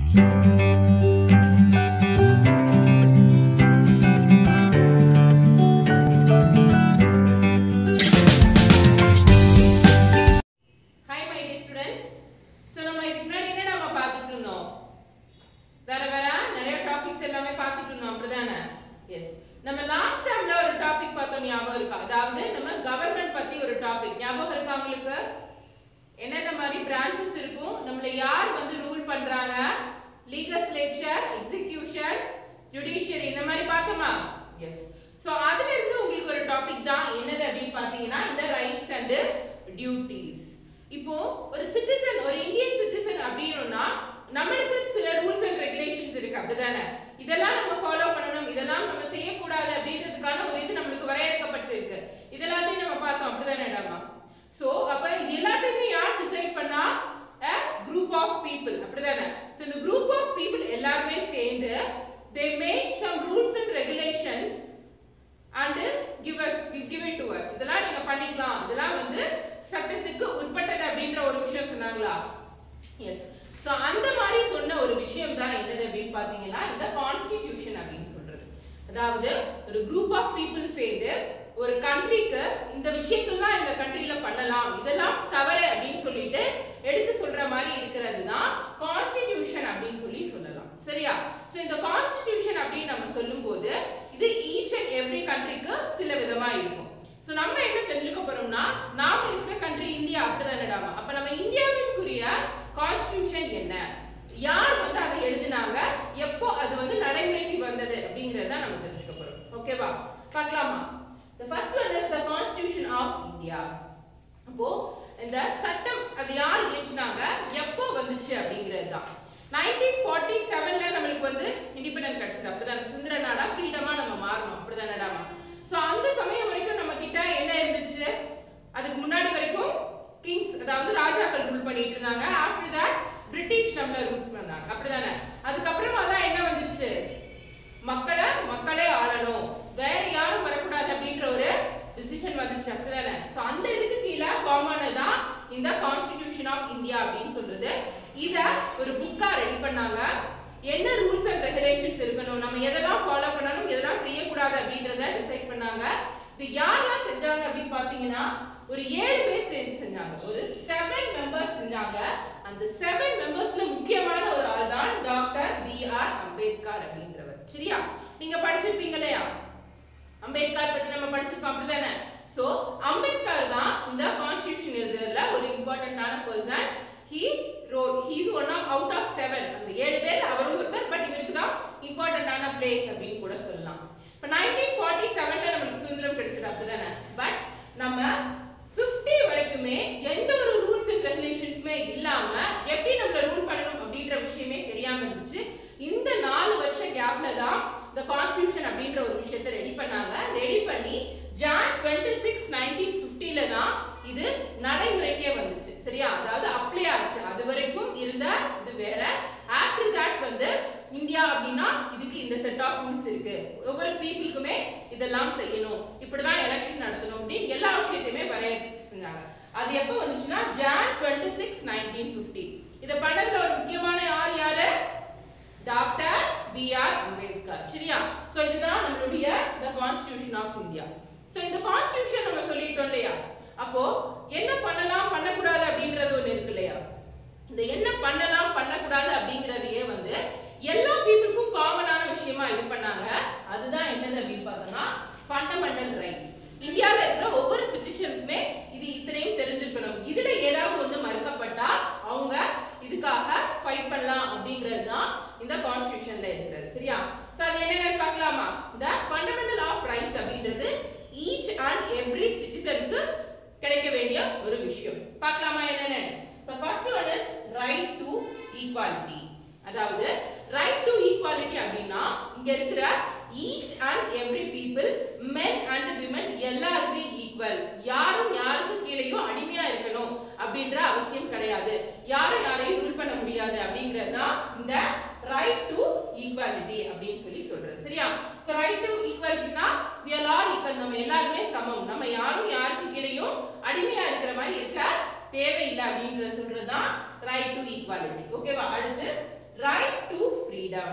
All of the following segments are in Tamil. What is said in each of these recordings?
hi my dear students so நம்ம இதுக்கு முன்னாடி என்ன நம்ம பார்த்துட்டு இருந்தோம் வேற வேற நிறைய டாபிக்ஸ் எல்லாமே பார்த்துட்டு இருந்தோம் அப்படிதானே எஸ் நம்ம லாஸ்ட் டைம்ல ஒரு டாபிக் பார்த்தோம் ஞாபகம் இருக்கா அதாவது நம்ம கவர்மெண்ட் பத்தி ஒரு டாபிக் ஞாபகம் இருக்கா உங்களுக்கு என்னென்ன மாதிரி பிரான்ச்சஸ் இருக்கும் நம்மள யார் வந்து ரூல் பண்றாங்க லீகஸ்லேச்சர் எக்ஸிகியூஷன் ஜுடிஷியரி இந்த மாதிரி பார்த்தோமா எஸ் ஸோ அதுல இருந்து உங்களுக்கு ஒரு டாபிக் தான் என்னது அப்படின்னு பார்த்தீங்கன்னா இந்த ரைட்ஸ் அண்ட் டியூட்டிஸ் இப்போ ஒரு சிட்டிசன் ஒரு இந்தியன் சிட்டிசன் அப்படின்னா நம்மளுக்கு சில ரூல்ஸ் அண்ட் ரெகுலேஷன்ஸ் இருக்கு அப்படிதானே இதெல்லாம் நம்ம ஃபாலோ பண்ணணும் இதெல்லாம் நம்ம செய்யக்கூடாது அப்படின்றதுக்கான ஒரு இது நம்மளுக்கு வரையறுக்கப்பட்டிருக்கு இதெல்லாத்தையும் நம்ம பார்த்தோம் அப்படிதானேடாமா சோ அப்ப இது எல்லாத்தையுமே யார் டிசைட் பண்ணா a group of people அப்படிதானே சோ இந்த group of people எல்லாருமே சேர்ந்து they made some rules and regulations and give us give it to us இதெல்லாம் நீங்க பண்ணிக்கலாம் இதெல்லாம் வந்து சட்டத்துக்கு உட்பட்டது அப்படின்ற ஒரு விஷயம் சொன்னாங்களா எஸ் சோ அந்த மாதிரி சொன்ன ஒரு விஷயம் தான் என்னது அப்படின்னு பாத்தீங்கன்னா இந்த கான்ஸ்டிடியூஷன் அப்படின்னு சொல்றது அதாவது ஒரு குரூப் ஆஃப் பீப்புள் சேர்ந்து ஒரு கண்ட்ரிக்கு இந்த விஷயங்கள்லாம் இந்த கண்ட்ரில பண்ணலாம் இதெல்லாம் தவறு அப்படின்னு சொல்லிட்டு எடுத்து சொல்ற மாதிரி இருக்கிறது தான் கான்ஸ்டிடியூஷன் அப்படின்னு சொல்லி சொல்லலாம் சரியா சோ இந்த கான்ஸ்டிடியூஷன் அப்படின்னு நம்ம சொல்லும்போது இது ஈச் அண்ட் எவ்ரி கண்ட்ரிக்கு சில விதமா இருக்கும் சோ நம்ம என்ன தெரிஞ்சுக்க போறோம்னா நாம இருக்கிற கண்ட்ரி இந்தியா அப்படிதானடாமா அப்ப நம்ம இந்தியாவிற்குரிய கான்ஸ்டிடியூஷன் என்ன யார் வந்து அதை எழுதினாங்க எப்போ அது வந்து நடைமுறைக்கு வந்தது அப்படிங்கறத நம்ம தெரிஞ்சுக்க போறோம் ஓகேவா பார்க்கலாமா the first one is the constitution of india அப்போ இந்த சட்டம் அது யார் இயற்றினாங்க எப்போ வந்துச்சு அப்படிங்கிறது தான் நைன்டீன் ஃபார்ட்டி செவன்ல நம்மளுக்கு வந்து இண்டிபெண்டன்ட் கிடைச்சது அப்படிதானே சுதந்திர நாடா ஃப்ரீடமா நம்ம மாறணும் அப்படிதானடாமா சோ அந்த சமயம் வரைக்கும் நம்ம கிட்ட என்ன இருந்துச்சு அதுக்கு முன்னாடி வரைக்கும் கிங்ஸ் அதாவது ராஜாக்கள் ரூல் பண்ணிட்டு இருந்தாங்க ஆஃப்டர் தட் பிரிட்டிஷ் நம்மள ரூல் பண்ணாங்க அப்படிதானே அதுக்கப்புறமா தான் என்ன வந்துச்சு மக்களை மக்களே ஆளணும் வேற யாரும் வரக்கூடாது அப்படின்ற ஒரு டிசிஷன் வந்துச்சு அப்படிதானே சோ அந்த இதுக்கு கீழே ஃபார்ம் தான் இந்த கான்ஸ்டிடியூஷன் ஆஃப் இந்தியா அப்படின்னு சொல்றது இத ஒரு புக்கா ரெடி பண்ணாங்க என்ன ரூல்ஸ் அண்ட் ரெகுலேஷன்ஸ் இருக்கணும் நம்ம எதெல்லாம் ஃபாலோ பண்ணணும் எதெல்லாம் செய்யக்கூடாது அப்படின்றத டிசைட் பண்ணாங்க இது யாரெல்லாம் செஞ்சாங்க அப்படின்னு பாத்தீங்கன்னா ஒரு ஏழு பேர் சேர்ந்து செஞ்சாங்க ஒரு செவன் மெம்பர்ஸ் செஞ்சாங்க அந்த செவன் மெம்பர்ஸ்ல முக்கியமான ஒரு ஆள் தான் டாக்டர் பி ஆர் அம்பேத்கர் அப்படின்றவர் சரியா நீங்க படிச்சிருப்பீங்க இல்லையா அம்பேத்கர் பத்தி நம்ம படிச்சிருக்கோம் அப்படிதானே சோ அம்பேத்கர் தான் இந்த கான்ஸ்டிடியூஷன் எழுதுறதுல ஒரு இம்பார்ட்டன்டான person he wrote he is one of out of seven அந்த ஏழு பேர் அவரும் ஒருத்தர் பட் இவருக்கு தான் இம்பார்ட்டன்டான பிளேஸ் அப்படின்னு கூட சொல்லலாம் இப்போ நைன்டீன் ஃபார்ட்டி செவன்ல நம்மளுக்கு சுதந்திரம் கிடைச்சது அப்படிதானே பட் நம்ம 50 வரைக்குமே எந்த ஒரு ரூல்ஸ் அண்ட் ரெகுலேஷன்ஸுமே இல்லாம எப்படி நம்மள ரூல் பண்ணணும் அப்படின்ற விஷயமே தெரியாம இருந்துச்சு இந்த நாலு வருஷ கேப்ல தான் இந்த கான்ஸ்டிடியூஷன் அப்படின்ற ஒரு விஷயத்தை ரெடி பண்ணாங்க ரெடி பண்ணி ஜான் டுவெண்ட்டி சிக்ஸ் நைன்டீன் ஃபிஃப்டில தான் இது நடைமுறைக்கே வந்துச்சு சரியா அதாவது அப்ளை ஆச்சு அது வரைக்கும் இருந்த இது வேற ஆஃப்டர் தட் வந்து இந்தியா அப்படின்னா இதுக்கு இந்த செட் ஆஃப் ரூல்ஸ் இருக்கு ஒவ்வொரு பீப்புளுக்குமே இதெல்லாம் செய்யணும் இப்படிதான் எலெக்ஷன் நடத்தணும் அப்படின்னு எல்லா விஷயத்தையுமே வரையறுத்து செஞ்சாங்க அது எப்போ வந்துச்சுன்னா Jan twenty six nineteen fifty இதை பண்ணதுல ஒரு முக்கியமான ஆள் யாரு டாக்டர் பி ஆர் அம்பேத்கர் சரியா சோ இதுதான் நம்மளுடைய the constitution of India so இந்த கான்ஸ்டிடியூஷன் நம்ம சொல்லிட்டோம் இல்லையா அப்போ என்ன பண்ணலாம் பண்ணக்கூடாது அப்படின்றது ஒண்ணு இருக்கு இல்லையா இந்த என்ன பண்ணலாம் பண்ணக்கூடாது அப்படிங்கறதையே வந்து எல்லா பீப்புளுக்கும் காமனான விஷயமா இது பண்ணாங்க அதுதான் என்னது அப்படின்னு பார்த்தோம்னா ஃபண்டமெண்டல் ரைட்ஸ் இந்தியாவில் இருக்கிற ஒவ்வொரு சிட்டிசனுக்குமே இது இத்தனையும் தெரிஞ்சிருக்கணும் இதுல ஏதாவது ஒண்ணு மறுக்கப்பட்டா அவங்க இதுக்காக ஃபைட் பண்ணலாம் அப்படிங்கிறது தான் இந்த கான்ஸ்டிடியூஷன்ல இருக்கிறது சரியா சோ அது என்னென்னு பார்க்கலாமா இந்த ஃபண்டமெண்டல் ஆஃப் ரைட்ஸ் அப்படின்றது ஈச் அண்ட் எவ்ரி சிட்டிசனுக்கு கிடைக்க வேண்டிய ஒரு விஷயம் பார்க்கலாமா என்னென்னு so first one is right to equality அதாவது ரைட் டு ஈக்வாலிட்டி அப்படின்னா இங்க இருக்கிற each and every people men and women எல்லாருமே ஈக்குவல் யாரும் யாருக்கு கீழேயும் அடிமையா இருக்கணும் அப்படின்ற அவசியம் கிடையாது யாரும் யாரையும் ரூல் பண்ண முடியாது அப்படிங்கிறது தான் இந்த ரைட் டு ஈக்வாலிட்டி அப்படின்னு சொல்லி சொல்றது சரியா சோ ரைட் டு ஈக்வாலிட்டினா we are all equal நம்ம எல்லாருமே சமம் நம்ம யாரும் யாருக்கு கீழேயும் அடிமையா இருக்கிற மாதிரி இருக்க தேவையில்லை அப்படின்றத சொல்றது தான் ரைட் டு ஈக்வாலிட்டி ஓகேவா அடுத்து ரைட் freedom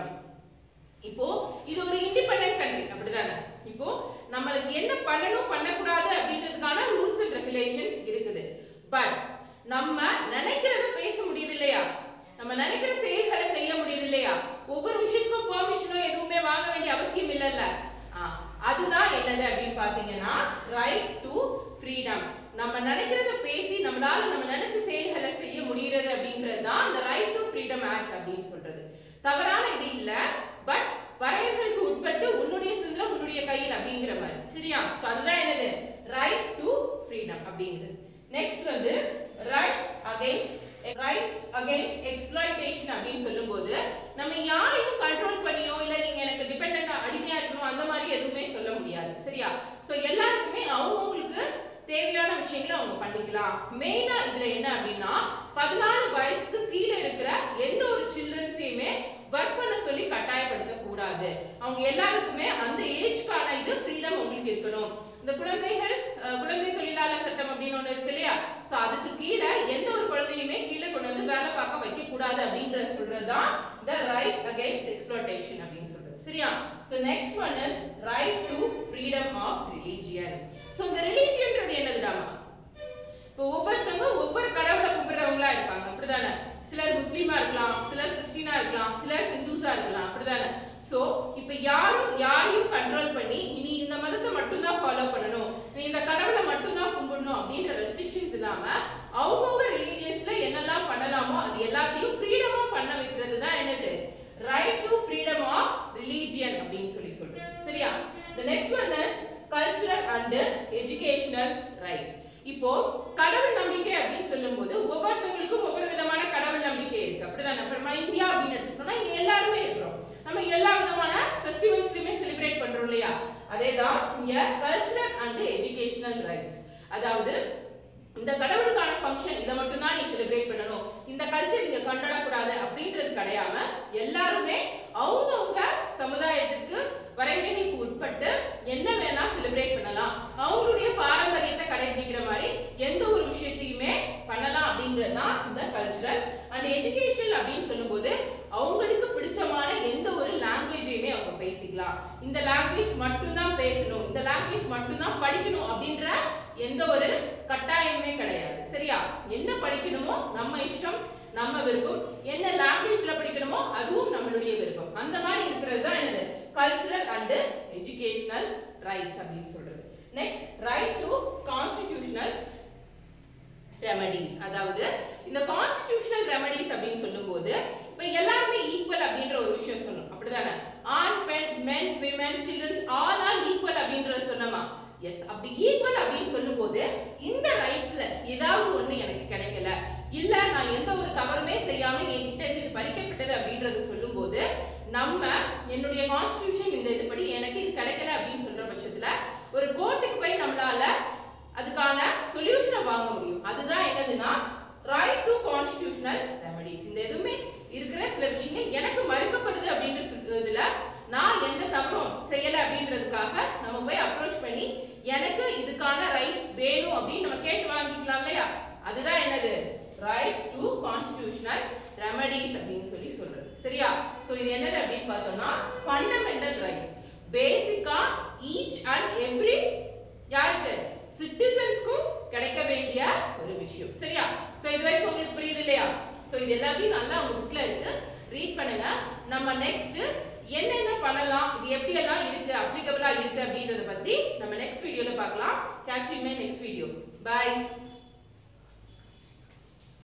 இப்போ இது ஒரு இண்டிபெண்டன்ட் கண்ட்ரி அப்படிதானே இப்போ நம்மளுக்கு என்ன பண்ணணும் பண்ணக்கூடாது அப்படின்றதுக்கான ரூல்ஸ் அண்ட் ரெகுலேஷன்ஸ் இருக்குது பட் நம்ம நினைக்கிறத பேச முடியுது இல்லையா நம்ம நினைக்கிற செயல்களை செய்ய முடியுது இல்லையா ஒவ்வொரு விஷயத்துக்கும் பெர்மிஷனோ எதுவுமே வாங்க வேண்டிய அவசியம் இல்லைல்ல ஆ, அதுதான் என்னது அப்படின்னு பாத்தீங்கன்னா ரைட் டு ஃப்ரீடம் நம்ம நினைக்கிறத பேசி நம்மளால நம்ம நினைச்ச செயல்களை செய்ய முடியறது அப்படிங்கிறது தான் அந்த ரைட் டு ஃப்ரீடம் ஆக்ட் அப்படின்னு சொல்றது தவறான இது இல்ல பட் வரையறைகளுக்கு உட்பட்டு உன்னுடைய சுதந்திரம் உன்னுடைய கையில் அப்படிங்கிற மாதிரி சரியா சோ அதுதான் என்னது ரைட் டு ஃப்ரீடம் அப்படிங்கிறது நெக்ஸ்ட் வந்து right against right against exploitation அப்படின்னு சொல்லும்போது நம்ம யாரையும் கண்ட்ரோல் பண்ணியோ இல்ல நீங்க எனக்கு டிபெண்டா அடிமையா இருக்கணும் அந்த மாதிரி எதுவுமே சொல்ல முடியாது சரியா சோ எல்லாருக்குமே அவங்கவுங்களுக்கு தேவையான விஷயங்களை அவங்க பண்ணிக்கலாம் மெயினா இதுல என்ன அப்படின்னா பதினாலு வயசுக்கு கீழே இருக்கிற எந்த ஒரு சில்ட்ரன்ஸையுமே ஒர்க் பண்ண சொல்லி கட்டாயப்படுத்த கூடாது அவங்க எல்லாருக்குமே அந்த ஏஜ்க்கான இது ஃப்ரீடம் உங்களுக்கு இருக்கணும் இந்த குழந்தைகள் அஹ், குழந்தை தொழிலாளர் சட்டம் அப்படின்னு ஒண்ணு இருக்கு இல்லையா சோ அதுக்கு கீழே எந்த ஒரு குழந்தையுமே கீழே கொண்டு வந்து வேலை பார்க்க வைக்க கூடாது அப்படிங்கிற சொல்றதுதான் இந்த ரைட் அகைன்ஸ்ட் எக்ஸ்ப்ளோட்டேஷன் அப்படின்னு சொல்றது சரியா so next one is right to freedom of religion so இந்த ரிலீஜியன்றது என்னதுடாமா இப்போ ஒவ்வொருத்தவங்க ஒவ்வொரு கடவுளை கும்பிடுறவங்களா இருப்பாங்க அப்படிதானே சிலர் முஸ்லீமா இருக்கலாம் சிலர் கிறிஸ்டினா இருக்கலாம் சிலர் ஹிந்துஸா இருக்கலாம் அப்படிதானே சோ இப்ப யாரும் யாரையும் கண்ட்ரோல் பண்ணி நீ இந்த மதத்தை மட்டும் தான் ஃபாலோ பண்ணணும் நீ இந்த கடவுளை மட்டும் தான் கும்பிடணும் அப்படின்ற ரெஸ்ட்ரிக்ஷன்ஸ் இல்லாம அவங்கவுங்க ரிலீஜியஸ்ல என்னெல்லாம் பண்ணலாமோ அது எல்லாத்தையும் ஃப்ரீடமா பண்ண வைக்கிறது தான் என்னது right to freedom of religion அப்படின்னு சொல்லி சொல்றோம் சரியா the next one is cultural and educational right இப்போ கடவுள் நம்பிக்கை அப்படின்னு சொல்லும்போது ஒவ்வொருத்தவங்களுக்கும் ஒவ்வொரு விதமான கடவுள் நம்பிக்கை இருக்கு அப்படிதானே அப்ப நம்ம இந்தியா அப்படின்னு எடுத்துக்கிட்டோம்னா இங்க எல்லாருமே இருக்கிறோம் நம்ம எல்லா விதமான ஃபெஸ்டிவல்ஸ்லயுமே செலிப்ரேட் பண்றோம் இல்லையா அதேதான் இங்க கல்ச்சுரல் அண்ட் எஜுகேஷனல் ரைட்ஸ் அதாவது இந்த கடவுளுக்கான ஃபங்க்ஷன் இதை மட்டும் தான் நீ செலிப்ரேட் பண்ணணும் இந்த கல்ச்சர் இங்க கொண்டாடக்கூடாது அப்படின்றது கிடையாம எல்லாருமே அவங்கவுங்க சமுதாயத்திற்கு வரைமுறைகளுக்கு உட்பட்டு என்ன வேணா செலிப்ரேட் பண்ணலாம் அவங்களுடைய பாரம்பரியத்தை கடைபிடிக்கிற மாதிரி எந்த ஒரு விஷயத்தையுமே பண்ணலாம் அப்படிங்கிறது தான் இந்த கல்ச்சுரல் அண்ட் எஜுகேஷன் அப்படின்னு சொல்லும்போது அவங்களுக்கு பிடிச்சமான எந்த ஒரு லாங்குவேஜையுமே அவங்க பேசிக்கலாம் இந்த லாங்குவேஜ் மட்டும்தான் பேசணும் இந்த லாங்குவேஜ் மட்டும்தான் படிக்கணும் அப்படின்ற எந்த ஒரு கட்டாயமுமே கிடையாது சரியா என்ன படிக்கணுமோ நம்ம இஷ்டம் நம்ம விருப்பம் என்ன லாங்குவேஜ்ல படிக்கணுமோ அதுவும் நம்மளுடைய விருப்பம் அந்த மாதிரி இருக்கிறது தான் என்னது கல்ச்சுரல் அண்ட் எஜுகேஷனல் ரைட்ஸ் அப்படின்னு சொல்றது next right to constitutional remedies அதாவது இந்த கான்ஸ்டிடியூஷனல் ரெமடிஸ் அப்படின்னு சொல்லும்போது இப்போ எல்லாருமே ஈக்குவல் அப்படின்ற ஒரு விஷயம் சொல்லணும் அப்படிதானே ஆண் பெண் men women childrens all are equal அப்படின்றத சொன்னமா எஸ் அப்படி ஈக்குவல் அப்படின்னு சொல்லும்போது இந்த ரைட்ஸ்ல ஏதாவது ஒண்ணு எனக்கு கிடைக்கல இல்ல நான் எந்த ஒரு தவறுமே செய்யாம என்கிட்ட இருந்து இது பறிக்கப்பட்டது அப்படின்றது சொல்லும்போது நம்ம என்னுடைய கான்ஸ்டிடியூஷன் இந்த இதுபடி எனக்கு இது கிடைக்கல அப்படின்னு சொல்ற பட்சத்துல ஒரு கோர்ட்டுக்கு போய் நம்மளால அதுக்கான சொல்யூஷனை வாங்க முடியும் அதுதான் என்னதுன்னா ரைட் டு கான்ஸ்டிடியூஷனல் ரெமடிஸ் இந்த எதுவுமே இருக்கிற சில விஷயங்கள் எனக்கு மறுக்கப்படுது அப்படின்ற சொல்- இதுல நான் எந்த தவறும் செய்யல அப்படின்றதுக்காக நம்ம போய் அப்ரோச் பண்ணி எனக்கு இதுக்கான ரைட்ஸ் வேணும் அப்படின்னு நம்ம கேட்டு வாங்கிக்கலாம் இல்லையா அதுதான் என்னது ரைட்ஸ் டு கான்ஸ்டிடியூஷனல் ரெமடிஸ் அப்படின்னு சொல்லி சொல்றது சரியா சோ இது என்னது அப்படின்னு பார்த்தோம்னா ஃபண்டமெண்டல் ரைட்ஸ் பேசிக்கா ஈச் அண்ட் எவ்ரி யாருக்கு சிட்டிசன்ஸ்க்கும் கிடைக்க வேண்டிய ஒரு விஷயம் சரியா சோ இது வரைக்கும் உங்களுக்கு புரியுது இல்லையா சோ இது எல்லாத்தையும் நல்லா உங்க புக்ல இருக்கு ரீட் பண்ணுங்க நம்ம நெக்ஸ்ட் என்னென்ன பண்ணலாம் இது எப்படி எல்லாம் இருக்கு அப்ளிகபிளா இருக்கு அப்படின்றத பத்தி நம்ம நெக்ஸ்ட் வீடியோல பார்க்கலாம் catch you my next video by